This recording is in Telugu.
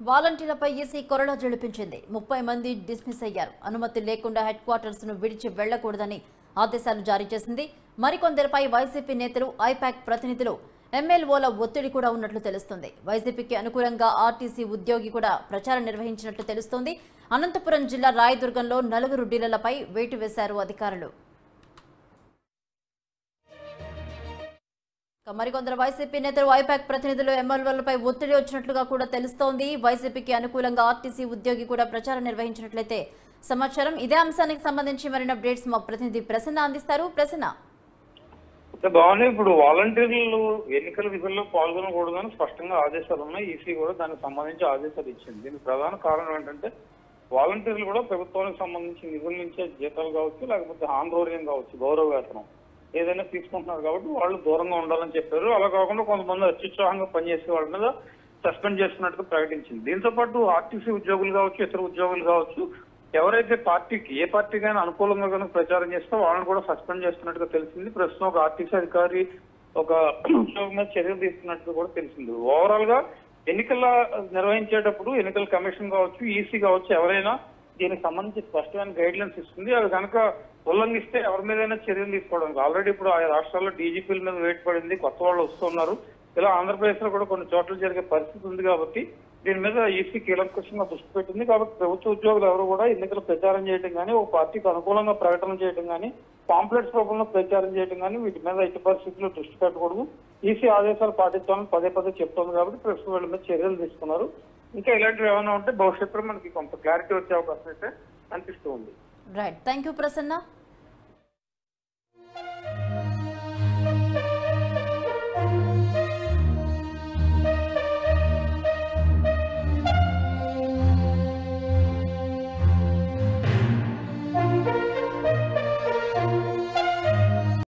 వాలంటీర్లపై ఈసీ కొరడా జడిపించింది ముప్పై మంది డిస్మిస్ అయ్యారు అనుమతి లేకుండా హెడ్ క్వార్టర్స్ ను విడిచి వెళ్లకూడదని ఆదేశాలు జారీ చేసింది మరికొందరిపై వైసీపీ నేతలు ఐపాక్ ప్రతినిధులు ఎమ్మెల్యేల ఒత్తిడి కూడా ఉన్నట్లు తెలుస్తుంది వైసీపీకి అనుకూలంగా ఆర్టీసీ ఉద్యోగి కూడా ప్రచారం నిర్వహించినట్లు తెలుస్తోంది అనంతపురం జిల్లా రాయదుర్గంలో నలుగురు డీలర్లపై వేటు వేశారు అధికారులు ఇక మరికొందరు వైసీపీ నేతలు ఐపాక్ ప్రతినిధులు ఎమ్మెల్యేలపై ఒత్తిడి వచ్చినట్లుగా కూడా తెలుస్తోంది వైసీపీకి అనుకూలంగా ఆర్టీసీ ఉద్యోగి కూడా ప్రచారం నిర్వహించినట్లయితే సమాచారం ఇదే అంశానికి సంబంధించి మరిన్ని అప్డేట్స్ మా ప్రతినిధి ప్రసన్న అందిస్తారు ప్రసన్న అంటే బాగుంది ఇప్పుడు వాలంటీర్లు ఎన్నికల విధుల్లో పాల్గొనకూడదని స్పష్టంగా ఆదేశాలు ఉన్నాయి ఈసీ కూడా దానికి సంబంధించి ఆదేశాలు ఇచ్చింది దీనికి ప్రధాన కారణం ఏంటంటే వాలంటీర్లు కూడా ప్రభుత్వానికి సంబంధించి నిధుల నుంచే జీతాలు కావచ్చు లేకపోతే ఆందోళన కావచ్చు గౌరవ వేతనం ఏదైనా తీసుకుంటున్నారు కాబట్టి వాళ్ళు దూరంగా ఉండాలని చెప్పారు అలా కాకుండా కొంతమంది అత్యుత్సాహంగా పనిచేసే వాళ్ళ మీద సస్పెండ్ చేస్తున్నట్టుగా ప్రకటించింది దీంతో పాటు ఆర్టీసీ ఉద్యోగులు కావచ్చు ఇతర ఉద్యోగులు కావచ్చు ఎవరైతే పార్టీకి ఏ పార్టీకైనా అనుకూలంగా కనుక ప్రచారం చేస్తే వాళ్ళని కూడా సస్పెండ్ చేస్తున్నట్టుగా తెలిసింది ప్రస్తుతం ఒక ఆర్టీసీ అధికారి ఒక ఉద్యోగం మీద చర్యలు తీసుకున్నట్టుగా కూడా తెలిసింది ఓవరాల్ గా ఎన్నికల నిర్వహించేటప్పుడు ఎన్నికల కమిషన్ కావచ్చు ఈసీ కావచ్చు ఎవరైనా దీనికి సంబంధించి స్పష్టమైన గైడ్ లైన్స్ ఇస్తుంది అది కనుక ఉల్లంఘిస్తే ఎవరి మీదైనా చర్యలు తీసుకోవడానికి ఆల్రెడీ ఇప్పుడు ఆయా రాష్ట్రాల్లో డీజీపీల మీద వెయిట్ పడింది కొత్త వాళ్ళు వస్తున్నారు ఇలా ఆంధ్రప్రదేశ్ లో కూడా కొన్ని చోట్ల జరిగే పరిస్థితి ఉంది కాబట్టి దీని మీద ఈసీ కీలకంగా దృష్టి పెట్టింది కాబట్టి ప్రభుత్వ ఉద్యోగులు ఎవరు కూడా ఎన్నికల ప్రచారం చేయడం కానీ ఒక పార్టీకి అనుకూలంగా ప్రకటన చేయడం కానీ పాంప్లెట్స్ రూపంలో ప్రచారం చేయడం కానీ వీటి మీద ఎట్టి పరిస్థితుల్లో దృష్టి పెట్టకూడదు ఈసీ ఆదేశాలు పాటించాలని పదే పదే చెప్తోంది కాబట్టి ప్రస్తుతం వీళ్ళ మీద చర్యలు తీసుకున్నారు ఇంకా ఇలాంటివి ఏమైనా ఉంటే భవిష్యత్తులో మనకి కొంత క్లారిటీ వచ్చే అవకాశం అయితే అనిపిస్తూ ఉంది రైట్ థ్యాంక్ యూ ప్రసన్న